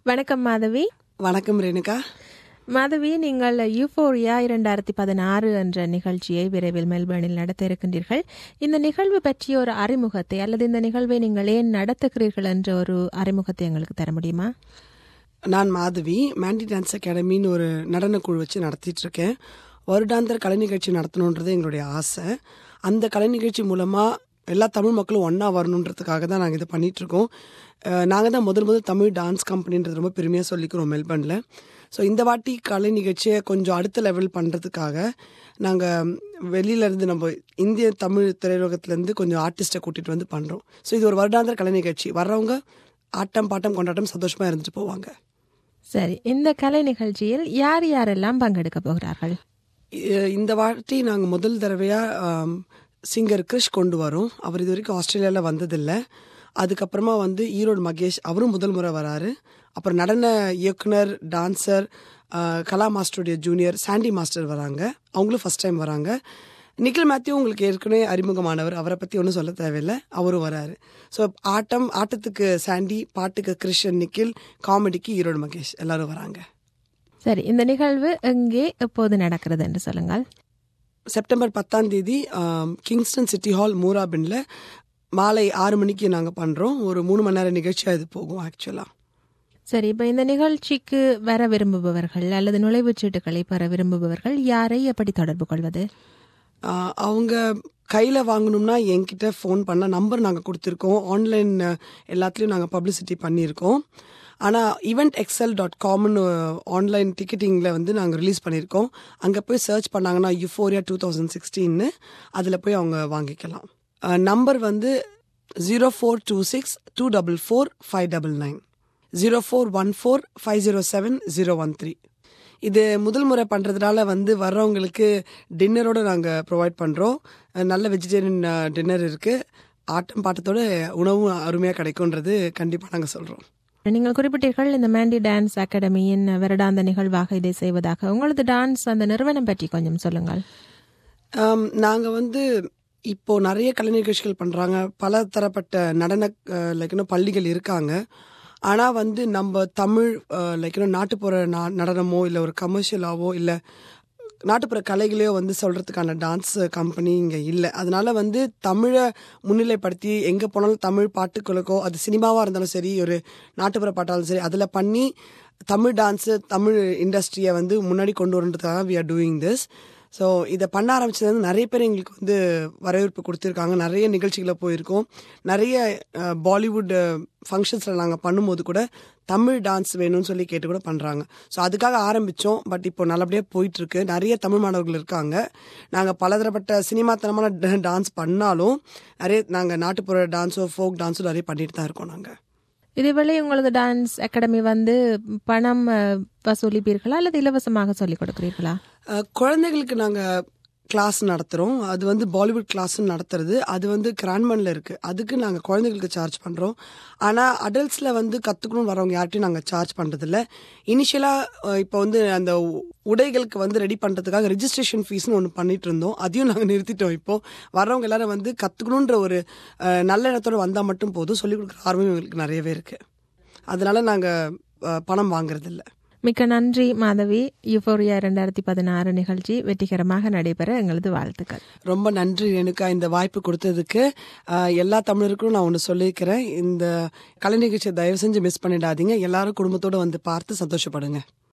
வணக்கம் மாதவி வணக்கம் ரேணுகா மாதவி நீங்கள் யூஃபோரியா இரண்டாயிரத்தி பதினாறு என்ற நிகழ்ச்சியை விரைவில் மெல்பர்னில் நடத்த இருக்கின்றீர்கள் இந்த நிகழ்வு பற்றிய ஒரு அறிமுகத்தை அல்லது இந்த நிகழ்வை நீங்கள் ஏன் நடத்துகிறீர்கள் என்ற ஒரு அறிமுகத்தை எங்களுக்கு தர முடியுமா நான் மாதவி மேண்டி டான்ஸ் அகாடமின்னு ஒரு நடன குழு வச்சு நடத்திட்டு இருக்கேன் வருடாந்திர கலை நிகழ்ச்சி நடத்தணுன்றது எங்களுடைய ஆசை அந்த கலை நிகழ்ச்சி மூலமாக எல்லா தமிழ் மக்களும் ஒன்றா வரணுன்றதுக்காக தான் நாங்கள் இதை பண்ணிட்டு இருக்கோம் நாங்கள் தான் முதல் முதல் தமிழ் டான்ஸ் கம்பெனின்றது ரொம்ப பெருமையாக சொல்லிக்கிறோம் மெல்பர்னில் ஸோ இந்த வாட்டி கலை நிகழ்ச்சியை கொஞ்சம் அடுத்த லெவல் பண்ணுறதுக்காக நாங்கள் வெளியிலேருந்து நம்ம இந்திய தமிழ் திரையுலகத்துலேருந்து கொஞ்சம் ஆர்டிஸ்ட்டை கூட்டிகிட்டு வந்து பண்ணுறோம் ஸோ இது ஒரு வருடாந்திர கலை நிகழ்ச்சி வர்றவங்க ஆட்டம் பாட்டம் கொண்டாட்டம் சந்தோஷமாக இருந்துட்டு போவாங்க சரி இந்த கலை நிகழ்ச்சியில் யார் யாரெல்லாம் பங்கெடுக்க போகிறார்கள் இ- இந்த வாட்டி நாங்கள் முதல் தடவையாக சிங்கர் கிரிஷ் கொண்டு வரோம் அவர் இது வரைக்கும் ஆஸ்திரேலியாவில் வந்ததில்லை அதுக்கப்புறமா வந்து ஈரோடு மகேஷ் அவரும் முதல் முறை வராரு அப்புறம் நடன இயக்குனர் டான்சர் கலா மாஸ்டருடைய ஜூனியர் சாண்டி மாஸ்டர் வராங்க அவங்களும் ஃபர்ஸ்ட் டைம் வராங்க நிக்கில் மேத்யூ உங்களுக்கு ஏற்கனவே அறிமுகமானவர் அவரை பற்றி ஒன்றும் சொல்ல தேவையில்லை அவரும் வராரு ஸோ ஆட்டம் ஆட்டத்துக்கு சாண்டி பாட்டுக்கு கிருஷ்ணன் நிக்கில் காமெடிக்கு ஈரோடு மகேஷ் எல்லாரும் வராங்க சரி இந்த நிகழ்வு எங்கே எப்போது நடக்கிறது என்று சொல்லுங்கள் செப்டம்பர் பத்தாம் தேதி ஆம், கிங்ஸ்டன் சிட்டி ஹால் மூராபின்ல மாலை ஆறு மணிக்கு நாங்கள் பண்ணுறோம் ஒரு மூணு மணி நேரம் நிகழ்ச்சியாக இது போகும் ஆக்சுவலாக சரி இப்போ இந்த நிகழ்ச்சிக்கு வர விரும்புபவர்கள் அல்லது நுழைவுச் சீட்டுகளை பெற விரும்புபவர்கள் யாரை எப்படி தொடர்பு கொள்வது அவங்க கையில் வாங்கணும்னா என்கிட்ட ஃபோன் பண்ண நம்பர் நாங்கள் கொடுத்துருக்கோம் ஆன்லைன் எல்லாத்துலேயும் நாங்கள் பப்ளிசிட்டி பண்ணியிருக்கோம் ஆனால் ஈவெண்ட் எக்ஸல் டாட் காம்னு ஆன்லைன் டிக்கெட்டிங்கில் வந்து நாங்கள் ரிலீஸ் பண்ணியிருக்கோம் அங்கே போய் சர்ச் பண்ணாங்கன்னா யுஃபோரியா டூ தௌசண்ட் சிக்ஸ்டீன்னு அதில் போய் அவங்க வாங்கிக்கலாம் நம்பர் வந்து zero four two six two double four five double nine zero four one four five zero seven zero one three இது முதல் முறை பண்ணுறதுனால வந்து வர்றவங்களுக்கு டின்னரோடு நாங்கள் ப்ரொவைட் பண்ணுறோம் நல்ல வெஜிடேரியன் டின்னர் இருக்குது ஆட்டம் பாட்டத்தோட உணவும் அருமையாக கிடைக்கும்ன்றது கண்டிப்பாக நாங்கள் சொல்கிறோம் நீங்கள் குறிப்பிட்டீர்கள் இந்த மேண்டி டான்ஸ் அகாடமியின் வருடாந்த நிகழ்வாக இதை செய்வதாக உங்களது டான்ஸ் அந்த நிறுவனம் பற்றி கொஞ்சம் சொல்லுங்கள் நாங்கள் வந்து இப்போ நிறைய கலை நிகழ்ச்சிகள் பண்ணுறாங்க பல தரப்பட்ட நடன லைக் பள்ளிகள் இருக்காங்க ஆனால் வந்து நம்ம தமிழ் லைக் நாட்டுப்புற நா நடனமோ இல்லை ஒரு கமர்ஷியலாவோ இல்லை நாட்டுப்புற கலைகளையோ வந்து சொல்கிறதுக்கான டான்ஸ் கம்பெனி இங்கே இல்லை அதனால வந்து தமிழை முன்னிலைப்படுத்தி எங்கே போனாலும் தமிழ் பாட்டுகளுக்கோ அது சினிமாவாக இருந்தாலும் சரி ஒரு நாட்டுப்புற பாட்டாலும் சரி அதில் பண்ணி தமிழ் டான்ஸு தமிழ் இண்டஸ்ட்ரியை வந்து முன்னாடி கொண்டு வரன்றதுக்காக we are doing this so இதை பண்ண ஆரம்பிச்சது வந்து நிறைய பேர் எங்களுக்கு வந்து வரவேற்பு கொடுத்துருக்காங்க நிறைய நிகழ்ச்சிகளை போயிருக்கோம் நிறைய பாலிவுட் ஃபங்க்ஷன்ஸில் நாங்கள் பண்ணும்போது கூட தமிழ் டான்ஸ் வேணும்னு சொல்லி கேட்டு கூட பண்ணுறாங்க ஸோ அதுக்காக ஆரம்பித்தோம் பட் இப்போ நல்லபடியாக போயிட்டுருக்கு நிறைய தமிழ் மாணவர்கள் இருக்காங்க நாங்கள் பலதரப்பட்ட சினிமாத்தனமான டான்ஸ் பண்ணாலும் நிறைய நாங்கள் நாட்டுப்புற டான்ஸோ ஃபோக் டான்ஸோ நிறைய பண்ணிட்டு தான் இருக்கோம் நாங்கள் இதேவேளை உங்களது டான்ஸ் அகாடமி வந்து பணம் அஹ், வசூலிப்பீர்களா அல்லது இலவசமாக சொல்லிக் கொடுக்கிறீர்களா அஹ், குழந்தைகளுக்கு நாங்கள் கிளாஸ் நடத்துகிறோம் அது வந்து பாலிவுட் கிளாஸ்ன்னு நடத்துறது அது வந்து கிராண்ட்மனில் இருக்குது அதுக்கு நாங்கள் குழந்தைகளுக்கு சார்ஜ் பண்ணுறோம் ஆனால் அடல்ட்ஸில் வந்து கற்றுக்கணும்னு வரவங்க யார்ட்டையும் நாங்கள் சார்ஜ் பண்ணுறதில்ல இனிஷியலாக இப்போ வந்து அந்த உ- உடைகளுக்கு வந்து ரெடி பண்ணுறதுக்காக ரெஜிஸ்ட்ரேஷன் ஃபீஸ்னு ஒன்று பண்ணிட்டு இருந்தோம் அதையும் நாங்கள் நிறுத்திட்டோம் இப்போ வர்றவங்க எல்லாரும் வந்து கற்றுக்கணுன்ற ஒரு அஹ், நல்ல எண்ணத்தோடு வந்தால் மட்டும் போதும் சொல்லிக் கொடுக்குற ஆர்வம் எங்களுக்கு நிறையவே இருக்குது அதனால நாங்கள் பணம் வாங்குறதில்ல மிக்க நன்றி மாதவி யுஃபோரியா இரண்டாயிரத்தி பதினாறு நிகழ்ச்சி வெற்றிகரமாக நடைபெற எங்களது வாழ்த்துக்கள் ரொம்ப நன்றி ரேணுகா இந்த வாய்ப்பு கொடுத்ததுக்கு ஆஹ், எல்லா தமிழருக்கும் நான் ஒன்று சொல்லியிருக்கிறேன் இந்த கலை நிகழ்ச்சியை தயவு செஞ்சு மிஸ் பண்ணிடாதீங்க எல்லாரும் குடும்பத்தோட வந்து பார்த்து சந்தோஷப்படுங்க